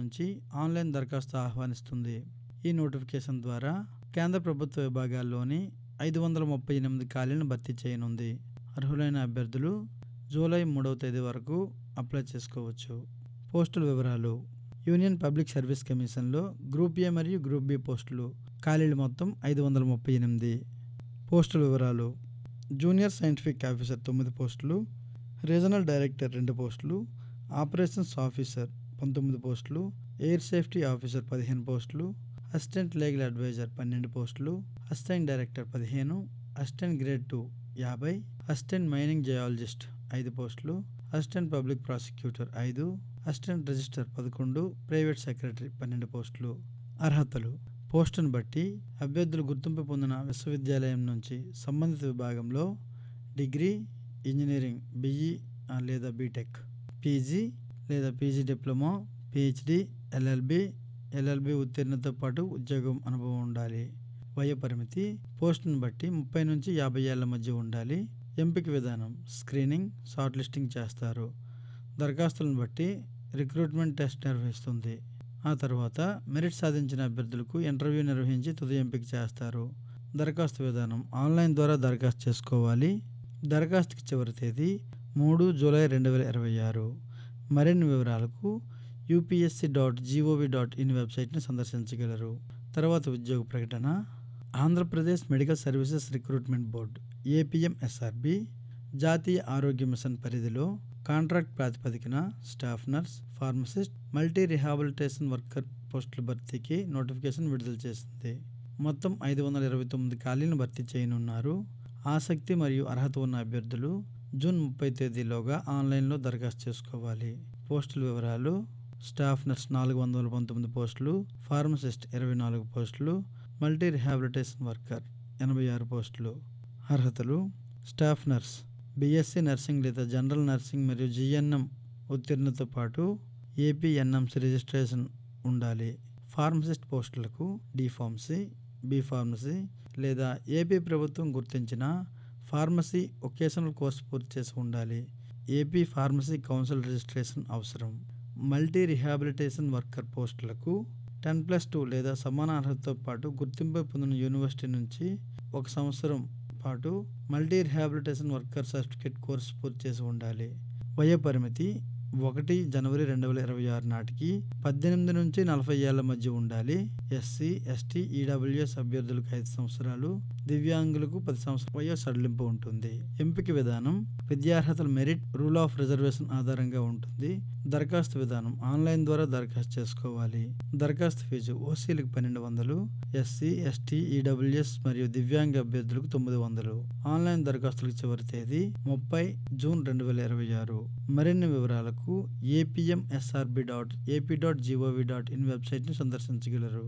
నుంచి ఆన్లైన్ దరఖాస్తు ఆహ్వానిస్తుంది ఈ నోటిఫికేషన్ ద్వారా కేంద్ర ప్రభుత్వ విభాగాల్లోని ఐదు వందల ముప్పై ఎనిమిది ఖాళీలను భర్తీ చేయనుంది అర్హులైన అభ్యర్థులు జూలై మూడవ తేదీ వరకు అప్లై చేసుకోవచ్చు పోస్టుల వివరాలు యూనియన్ పబ్లిక్ సర్వీస్ కమిషన్లో గ్రూప్ ఏ మరియు గ్రూప్ బి పోస్టులు ఖాళీలు మొత్తం ఐదు వందల ముప్పై ఎనిమిది పోస్టుల వివరాలు జూనియర్ సైంటిఫిక్ ఆఫీసర్ తొమ్మిది పోస్టులు రీజనల్ డైరెక్టర్ రెండు పోస్టులు ఆపరేషన్స్ ఆఫీసర్ పంతొమ్మిది పోస్టులు ఎయిర్ సేఫ్టీ ఆఫీసర్ పదిహేను పోస్టులు అసిస్టెంట్ లీగల్ అడ్వైజర్ పన్నెండు పోస్టులు అసిస్టెంట్ డైరెక్టర్ పదిహేను అసిస్టెంట్ గ్రేడ్ టూ యాభై అసిస్టెంట్ మైనింగ్ జయాలజిస్ట్ ఐదు పోస్టులు అసిస్టెంట్ పబ్లిక్ ప్రాసిక్యూటర్ ఐదు అసిస్టెంట్ రిజిస్టర్ పదకొండు ప్రైవేట్ సెక్రటరీ పన్నెండు పోస్టులు అర్హతలు పోస్టును బట్టి అభ్యర్థులు గుర్తింపు పొందిన విశ్వవిద్యాలయం నుంచి సంబంధిత విభాగంలో డిగ్రీ ఇంజనీరింగ్ బిఈ లేదా బీటెక్ పీజీ లేదా PG diploma PhD LLB LLB ఉత్తీర్ణతో పాటు ఉద్యోగం అనుభవం ఉండాలి వయ పరిమితి పోస్టును బట్టి ముప్పై నుంచి యాభై ఏళ్ల మధ్య ఉండాలి ఎంపిక విధానం స్క్రీనింగ్ షార్ట్ లిస్టింగ్ చేస్తారు దరఖాస్తులను బట్టి రిక్రూట్మెంట్ టెస్ట్ నిర్వహిస్తుంది ఆ తర్వాత మెరిట్ సాధించిన అభ్యర్థులకు ఇంటర్వ్యూ నిర్వహించి తుది ఎంపిక చేస్తారు దరఖాస్తు విధానం ఆన్లైన్ ద్వారా దరఖాస్తు చేసుకోవాలి దరఖాస్తుకి చివరి తేదీ మూడు జూలై రెండు వేల ఇరవై ఆరు మరిన్ని వివరాలకు UPSC dot gov dot in వెబ్సైట్ని సందర్శించగలరు తర్వాత ఉద్యోగ ప్రకటన Andhra Pradesh medical services recruitment board APMSRB జాతీయ ఆరోగ్య మిషన్ పరిధిలో కాంట్రాక్ట్ ప్రాతిపదికన staff nurse pharmacist multi rehabilitation worker పోస్టుల భర్తీకి నోటిఫికేషన్ విడుదల చేసింది మొత్తం ఐదు వందల ఇరవై తొమ్మిది ఖాళీలను భర్తీ చేయనున్నారు ఆసక్తి మరియు అర్హత ఉన్న అభ్యర్థులు జూన్ ముప్పై తేదీలోగా ఆన్లైన్లో దరఖాస్తు చేసుకోవాలి పోస్టుల వివరాలు స్టాఫ్ నర్స్ నాలుగు వందల పంతొమ్మిది పోస్టులు ఫార్మసిస్ట్ ఇరవై నాలుగు పోస్టులు మల్టీ రిహాబిలిటేషన్ వర్కర్ ఎనభై ఆరు పోస్టులు అర్హతలు స్టాఫ్ నర్స్ బీఎస్సీ నర్సింగ్ లేదా జనరల్ నర్సింగ్ మరియు జిఎన్ఎం ఉత్తీర్ణతో పాటు ఏపీఎన్ఎంసి రిజిస్ట్రేషన్ ఉండాలి ఫార్మసిస్ట్ పోస్టులకు డి ఫార్మసీ బి ఫార్మసీ లేదా ఏపీ ప్రభుత్వం గుర్తించిన ఫార్మసీ ఒకేషనల్ కోర్సు పూర్తి చేసి ఉండాలి ఏపీ ఫార్మసీ కౌన్సిల్ రిజిస్ట్రేషన్ అవసరం మల్టీ రిహాబిలిటేషన్ వర్కర్ పోస్టులకు టెన్ ప్లస్ టూ లేదా సమాన అర్హతతో పాటు గుర్తింపు పొందిన యూనివర్సిటీ నుంచి ఒక సంవత్సరం పాటు multi rehabilitation worker certificate course పూర్తి చేసి ఉండాలి వయో పరిమితి ఒకటి జనవరి రెండు వేల ఇరవై ఆరు నాటికి పద్దెనిమిది నుంచి నలభై ఏళ్ల మధ్య ఉండాలి ఎస్సీ ఎస్టీ ఈడబ్ల్యూఎస్ అభ్యర్థులకు ఐదు సంవత్సరాలు దివ్యాంగులకు పది సంవత్సరాల వయో సడలింపు ఉంటుంది ఎంపిక విధానం విద్యార్హతల మెరిట్ రూల్ ఆఫ్ రిజర్వేషన్ ఆధారంగా ఉంటుంది దరఖాస్తు విధానం ఆన్లైన్ ద్వారా దరఖాస్తు చేసుకోవాలి దరఖాస్తు ఫీజు ఓసీలకు పన్నెండు వందలు ఎస్సీ ఎస్టీ ఈడబ్ల్యూఎస్ మరియు దివ్యాంగ అభ్యర్థులకు తొమ్మిది వందలు ఆన్లైన్ దరఖాస్తులకు చివరి తేదీ ముప్పై జూన్ రెండు వేల ఇరవై ఆరు మరిన్ని వివరాలకు APM SRB dot AP dot gov dot in వెబ్సైట్ని సందర్శించగలరు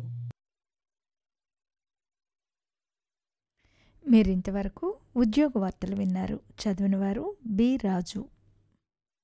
మీరింతవరకు ఉద్యోగ వార్తలు విన్నారు చదివిన వారు బి రాజు